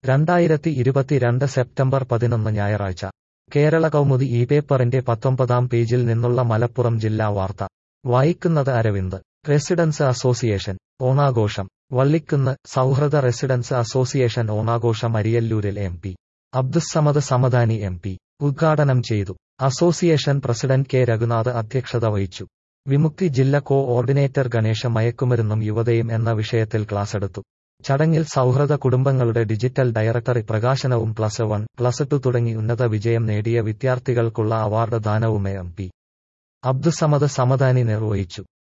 രണ്ടായിരത്തി ഇരുപത്തിരണ്ട് സെപ്റ്റംബർ പതിനൊന്ന് ഞായറാഴ്ച കേരള കൗമുദി ഈ പേപ്പറിന്റെ പത്തൊമ്പതാം പേജിൽ നിന്നുള്ള മലപ്പുറം ജില്ലാ വാർത്ത വായിക്കുന്നത് അരവിന്ദ് റെസിഡൻസ് അസോസിയേഷൻ ഓണാഘോഷം വള്ളിക്കുന്ന് സൗഹൃദ റെസിഡൻസ് അസോസിയേഷൻ ഓണാഘോഷം അരിയല്ലൂരിൽ M P Abdussamad Samadani M P ഉദ്ഘാടനം ചെയ്തു അസോസിയേഷൻ പ്രസിഡന്റ് കെ രഘുനാഥ് അധ്യക്ഷത വഹിച്ചു വിമുക്തി ജില്ല കോ ഓർഡിനേറ്റർ ഗണേശ മയക്കുമരുന്നും യുവതയും എന്ന വിഷയത്തിൽ ക്ലാസെടുത്തു ചടങ്ങിൽ സൗഹൃദ കുടുംബങ്ങളുടെ ഡിജിറ്റൽ ഡയറക്ടറി പ്രകാശനവും പ്ലസ് വൺ പ്ലസ് ടു തുടങ്ങി ഉന്നത വിജയം നേടിയ വിദ്യാർത്ഥികൾക്കുള്ള അവാർഡ് ദാനവും എം പി അബ്ദുസമദ് സമദാനി നിർവഹിച്ചു